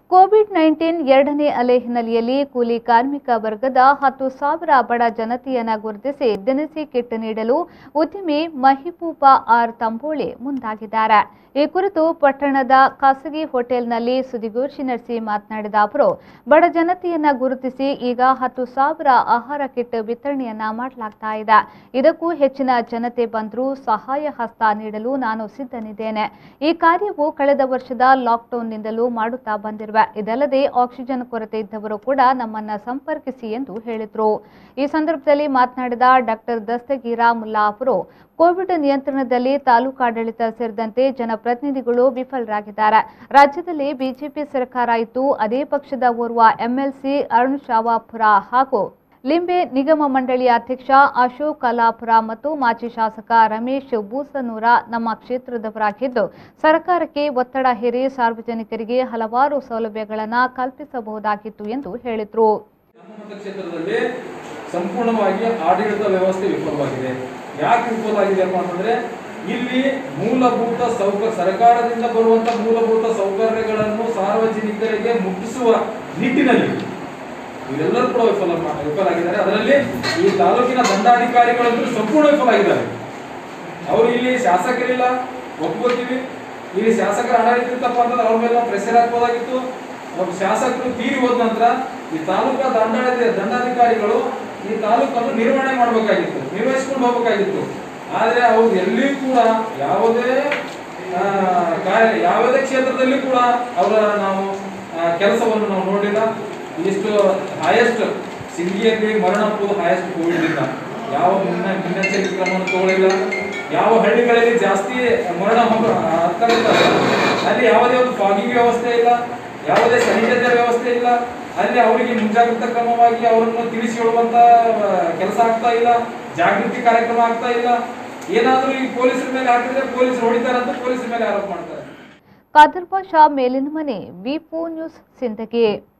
Covid nineteen ಎರಡನೇ ಅಲೆ ಹಿನ್ನೆಲೆಯಲ್ಲಿ ಕೂಲಿ ಕಾರ್ಮಿಕ ವರ್ಗದ ಹತ್ತು ಸಾವಿರ ಬಡ ಜನತೆಯನ್ನ ಗುರುತಿಸಿ ದಿನಸಿ ಕಿಟ್ ನೀಡಲು ಉದ್ಯಮಿ ಮಹಿಬೂಬಾ ಆರ್ ತಂಬೋಳಿ ಮುಂದಾಗಿದ್ದಾರೆ ಈ ಕುರಿತು ಪಟ್ಟಣದ ಖಾಸಗಿ ಹೋಟೆಲ್ನಲ್ಲಿ ಸುದ್ದಿಗೋಷ್ಠಿ ನಡೆಸಿ ಮಾತನಾಡಿದ ಅವರು ಬಡ ಜನತೆಯನ್ನ ಗುರುತಿಸಿ ಈಗ ಹತ್ತು ಸಾವಿರ ಆಹಾರ ಕಿಟ್ ವಿತರಣೆಯನ್ನ ಮಾಡಲಾಗ್ತಾ ಇದೆ ಇದಕ್ಕೂ ಹೆಚ್ಚಿನ ಜನತೆ ಬಂದರೂ ಸಹಾಯ ಹಸ್ತ ನೀಡಲು ನಾನು ಸಿದ್ಧನಿದ್ದೇನೆ ಈ ಕಾರ್ಯವು ಕಳೆದ ವರ್ಷದ ಲಾಕ್ಡೌನ್ನಿಂದಲೂ ಮಾಡುತ್ತಾ ಬಂದಿರುವ ಇದಲ್ಲದೆ ಆಕ್ಸಿಜನ್ ಕೊರತೆ ಇದ್ದವರು ಕೂಡ ನಮ್ಮನ್ನ ಸಂಪರ್ಕಿಸಿ ಎಂದು ಹೇಳಿದರು ಈ ಸಂದರ್ಭದಲ್ಲಿ ಮಾತನಾಡಿದ ಡಾಕ್ಟರ್ ದಸ್ತಗೀರಾ ಮುಲ್ಲಾ ಅವರು ಕೋವಿಡ್ ನಿಯಂತ್ರಣದಲ್ಲಿ ತಾಲೂಕಾಡಳಿತ ಸೇರಿದಂತೆ ಜನಪ್ರತಿನಿಧಿಗಳು ವಿಫಲರಾಗಿದ್ದಾರೆ ರಾಜ್ಯದಲ್ಲಿ ಬಿಜೆಪಿ ಸರ್ಕಾರ ಇದ್ದು ಅದೇ ಪಕ್ಷದ ಓರ್ವ ಎಂಎಲ್ಸಿ ಅರುಣ್ ಶಾವಾಪುರ ಹಾಗೂ ಲಿಂಬೆ ನಿಗಮ ಮಂಡಳಿ ಅಧ್ಯಕ್ಷ ಅಶೋಕ್ ಕಲಾಪುರ ಮತ್ತು ಮಾಜಿ ಶಾಸಕ ರಮೇಶ್ ಬೂಸನೂರ ನಮ್ಮ ಕ್ಷೇತ್ರದವರಾಗಿದ್ದು ಸರ್ಕಾರಕ್ಕೆ ಒತ್ತಡ ಹೇರಿ ಸಾರ್ವಜನಿಕರಿಗೆ ಹಲವಾರು ಸೌಲಭ್ಯಗಳನ್ನು ಕಲ್ಪಿಸಬಹುದಾಗಿತ್ತು ಎಂದು ಹೇಳಿದರು ನಮ್ಮ ಮತಕ್ಷೇತ್ರದಲ್ಲಿ ಸಂಪೂರ್ಣವಾಗಿ ಆಡಳಿತ ವ್ಯವಸ್ಥೆ ವಿಫಲವಾಗಿದೆ ಯಾಕೆ ವಿಫಲವಾಗಿದೆಯಪ್ಪ ಅಂತಂದ್ರೆ ಇಲ್ಲಿ ಮೂಲಭೂತ ಸೌಕರ್ಯ ಸರ್ಕಾರದಿಂದ ಬರುವಂತ ಮೂಲಭೂತ ಸೌಕರ್ಯಗಳನ್ನು ಸಾರ್ವಜನಿಕರಿಗೆ ಮುಟ್ಟಿಸುವ ನಿಟ್ಟಿನಲ್ಲಿ ಇವರೆಲ್ಲರೂ ಕೂಡ ವಿಫಲ ಮಾ- ವಿಫಲಾಗಿದ್ದಾರೆ ಅದರಲ್ಲಿ ಈ ತಾಲೂಕಿನ ದಂಡಾಧಿಕಾರಿಗಳಂತೂ ಸಂಪೂರ್ಣ ವಿಫಲಾಗಿದ್ದಾರೆ ಅವರು ಇಲ್ಲಿ ಶಾಸಕರಿಲ್ಲ ಒಪ್ಕೋತೀವಿ ಇಲ್ಲಿ ಶಾಸಕರ ಆಡಳಿತ ಇತ್ತಪ್ಪ ಅಂತಂದ್ರೆ ಅವ್ರ ಮೇಲೆ ನಾವು ಪ್ರೆಷರ್ ಹಾಕ್ಬೋದಾಗಿತ್ತು ಒಬ್ಬ ಶಾಸಕರು ತೀರಿ ಹೋದ ನಂತರ ಈ ತಾಲೂಕಾ ದಂಡಾಧಿಕಾರಿ ದಂಡಾಧಿಕಾರಿಗಳು ಈ ತಾಲೂಕನ್ನು ನಿರ್ವಹಣೆ ಮಾಡಬೇಕಾಗಿತ್ತು ನಿರ್ವಹಿಸ್ಕೊಂಡು ಹೋಗ್ಬೇಕಾಗಿತ್ತು ಆದ್ರೆ ಅವ್ರು ಎಲ್ಲಿಯೂ ಕೂಡ ಯಾವುದೇ ಆ, ಕಾರ್ಯ ಯಾವುದೇ ಕ್ಷೇತ್ರದಲ್ಲಿ ಕೂಡ ಅವರ ನಾವು ಕೆಲಸವನ್ನು ನಾವು ನೋಡಿಲ್ಲ ಇಷ್ಟು ಹೈಯೆಸ್ಟ್ ಸಿಂಗಿಯಲ್ಲಿ ಮರಣಪ್ಪು ಹೈಯೆಸ್ಟ್ ಕೋವಿಡ್ ಇಂದ ಯಾವ ಮುನ್ನ ಮುನ್ನೆಚ್ಚರಿಕೆ ಕ್ರಮವನ್ನು ತಗೊಳ್ಳಿಲ್ಲ ಯಾವ ಹಳ್ಳಿಗಳಲ್ಲಿ ಜಾಸ್ತಿ ಮರಣ ಹೋಗ- ಆಗ್ತಾಯಿದ್ದಾರೆ ಅಲ್ಲಿ ಯಾವುದೇ ಒಂದು ಫಾಗಿಂಗ್ ವ್ಯವಸ್ಥೆ ಇಲ್ಲ ಯಾವುದೇ ಸ್ಯಾನಿಟೈಸರ್ ವ್ಯವಸ್ಥೆ ಇಲ್ಲ ಅಲ್ಲಿ ಅವರಿಗೆ ಮುಂಜಾಗ್ರತಾ ಕ್ರಮವಾಗಿ ಅವರನ್ನು ತಿಳಿಸಿ ಹೇಳುವಂತ ಕೆಲಸ ಆಗ್ತಾ ಇಲ್ಲ ಜಾಗೃತಿ ಕಾರ್ಯಕ್ರಮ ಆಗ್ತಾ ಇಲ್ಲ ಏನಾದ್ರೂ ಈ ಪೊಲೀಸರ ಮೇಲೆ ಹಾಕಿದ್ರೆ ಪೊಲೀಸರು ಹೊಡಿತಾರಂತ ಪೊಲೀಸರ ಮೇಲೆ ಆರೋಪ ಮಾಡ್ತಾರೆ ಕಾದರ್ ಬಾಷಾ ಮೇಲಿನ ಮನೆ ವಿಪೋ ನ್ಯೂಸ್ ಸಿಂದಗಿ